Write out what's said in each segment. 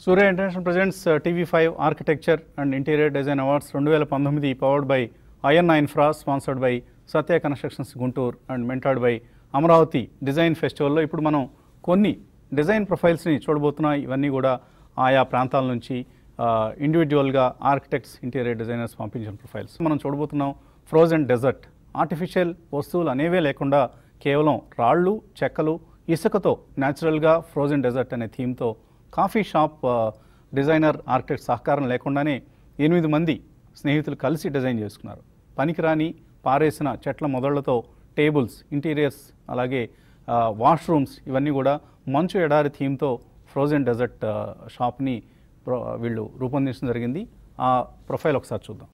Surya international presents TV five architecture and interior design awards రెండు వేల పంతొమ్మిది powered by INI infra sponsored by Satya constructions Guntur and mentored by Amaravati design ఫెస్టివల్లో ఇప్పుడు మనం కొన్ని డిజైన్ ప్రొఫైల్స్ని చూడబోతున్నాం ఇవన్నీ కూడా ఆయా ప్రాంతాల నుంచి ఇండివిజువల్గా ఆర్కిటెక్ట్స్ ఇంటీరియర్ డిజైనర్స్ పంపించిన ప్రొఫైల్స్ మనం చూడబోతున్నాం ఫ్రోజన్ డెజర్ట్ ఆర్టిఫిషియల్ వస్తువులు అనేవే లేకుండా కేవలం రాళ్ళు చెక్కలు ఇసుకతో న్యాచురల్గా ఫ్రోజన్ డెజర్ట్ అనే థీమ్తో కాఫీ షాప్ ఆ, డిజైనర్ ఆర్కిటెక్ట్ సహకారం లేకుండానే ఎనిమిది మంది స్నేహితులు కలిసి డిజైన్ చేసుకున్నారు పనికిరాని పారేసిన చెట్ల మొదళ్లతో టేబుల్స్ ఇంటీరియర్స్ అలాగే ఆ, వాష్రూమ్స్ ఇవన్నీ కూడా మంచు ఎడారి థీమ్తో ఫ్రోజన్ డెజర్ట్ ఆ, షాప్ని ప్రో- వీళ్ళు రూపొందించడం జరిగింది ఆ ప్రొఫైల్ ఒకసారి చూద్దాం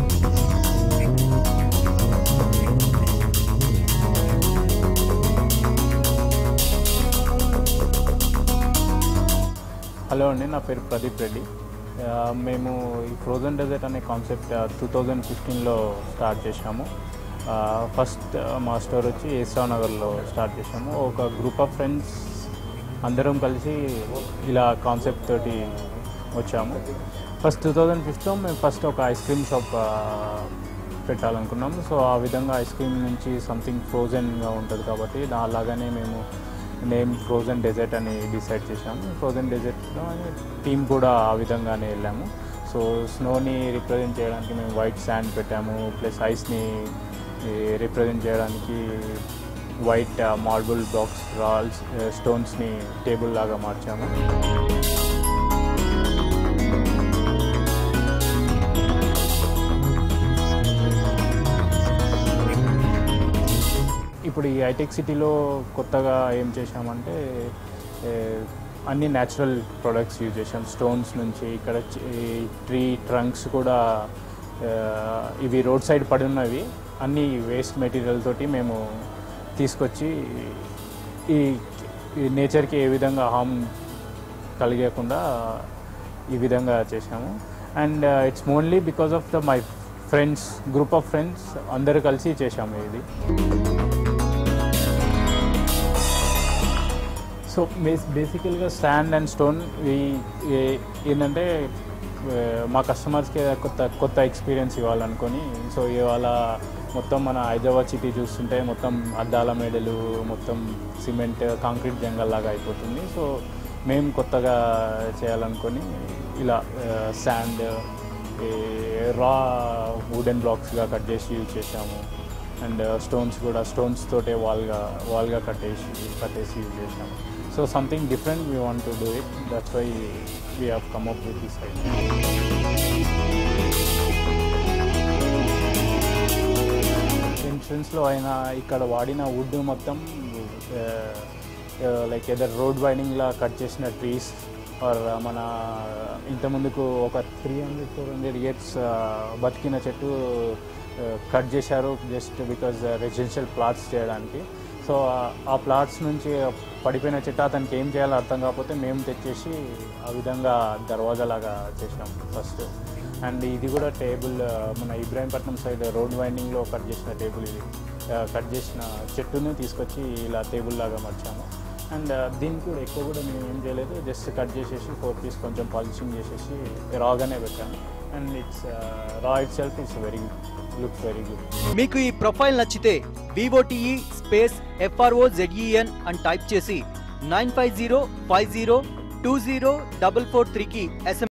హలో అండి నా పేరు ప్రదీప్ రెడ్డి ఆ, మేము ఈ ఫ్రోజన్ డెజర్ట్ అనే కాన్సెప్ట్ టూ థౌజండ్ ఫిఫ్టీన్లో స్టార్ట్ చేశాము ఆ, ఫస్ట్ మా స్టోర్ వచ్చి ఏసా నగర్లో స్టార్ట్ చేశాము ఒక గ్రూప్ ఆఫ్ ఫ్రెండ్స్ అందరం కలిసి ఇలా కాన్సెప్ట్ తోటి వచ్చాము ఫస్ట్ టూ థౌజండ్ ఫిఫ్త్లో మేము ఫస్ట్ ఒక ఐస్ క్రీమ్ షాప్ ఆ, పెట్టాలనుకున్నాము సో ఆ విధంగా ఐస్ క్రీమ్ నుంచి సంథింగ్ ఫ్రోజన్గా ఉంటుంది కాబట్టి దా- అలాగనే మేము నేమ్ ఫ్రోజన్ డెజర్ట్ అని డిసైడ్ చేశాము ఫ్రోజన్ డెజర్ట్లో టీమ్ కూడా ఆ విధంగానే వెళ్ళాము సో స్నోని రిప్రజెంట్ చేయడానికి మేము వైట్ శాండ్ పెట్టాము ప్లస్ ఐస్ని రిప్రజెంట్ చేయడానికి వైట్ మార్బుల్ బ్లాక్స్ రాల్స్ స్టోన్స్ని టేబుల్ లాగా మార్చాము ఇప్పుడు ఈ హైటెక్ సిటీలో కొత్తగా ఏం చేశామంటే ఏ, అన్ని న్యాచురల్ ప్రొడక్ట్స్ యూజ్ చేసాం స్టోన్స్ నుంచి ఇక్కడ చి- ఈ ట్రీ ట్రంక్స్ కూడా ఆ, ఇవి రోడ్ సైడ్ పడి ఉన్నవి అన్ని వేస్ట్ మెటీరియల్ తోటి మేము తీసుకొచ్చి ఈ ఈ నేచర్కి ఏ విధంగా హామ్ కలిగకుండా ఈ విధంగా చేశాము and it's only because of the my friends group of friends అందరు కలిసి చేశాము ఇది సో బేస్ బేసికల్గా శాండ్ అండ్ స్టోన్ ఏంటంటే ఆ, మా కస్టమర్స్కి కొత్త కొత్త ఎక్స్పీరియన్స్ ఇవ్వాలనుకొని సో ఇవాళ మొత్తం మన హైదరాబాద్ సిటీ చూస్తుంటే మొత్తం అద్దాల మేడలు మొత్తం సిమెంట్ కాంక్రీట్ జంగల్ లాగా అయిపోతుంది సో మేము కొత్తగా చేయాలనుకొని ఇలా శాండ్ రా వుడెన్ బ్లాక్స్గా కట్ చేసి యూజ్ చేసాము అండ్ స్టోన్స్ కూడా స్టోన్స్ తోటే వాల్గా వాల్గా కట్టేసి కట్టేసి యూజ్ చేసాము so something different we want to do it that's why we have come up with this idea ఎంట్రన్స్లో అయినా ఇక్కడ వాడిన వుడ్ మొత్తం లైక్ ఏదర్ రోడ్ వైడింగ్లా కట్ చేసిన ట్రీస్ ఆర్ మన ఇంతకుముందుకు ఒక three hundred four hundred years బతికిన చెట్టు కట్ చేశారు జస్ట్ బికాజ్ రెసిడెన్షియల్ ప్లాట్స్ చేయడానికి సో ఆ ప్లాట్స్ నుంచి పడిపోయిన చెట్టు అతనికి ఏం చేయాలో అర్థం కాకపోతే మేము తెచ్చేసి ఆ విధంగా దర్వాజా లాగా చేసాం ఫస్ట్ అండ్ ఇది కూడా టేబుల్ మన ఇబ్రాహీంపట్నం సైడ్ రోడ్ వైండింగ్లో కట్ చేసిన టేబుల్ ఇది కట్ చేసిన చెట్టును తీసుకొచ్చి ఇలా టేబుల్ లాగా మార్చాము అండ్ దీనికి కూడా ఎక్కువ కూడా మేము ఏం చేయలేదు జస్ట్ కట్ చేసేసి ఫోర్ పీస్ కొంచెం పాలిషింగ్ చేసేసి రాగానే పెట్టాము and it's raw itself it's very looks very good మీకు ఈ ప్రొఫైల్ నచ్చితే వివోటీఈ స్పేస్ ఎఫ్ఆర్ఓ జెడ్ఈఎన్ అని టైప్ చేసి nine five zero five zero two zero double four త్రీకి ఎస్ఎం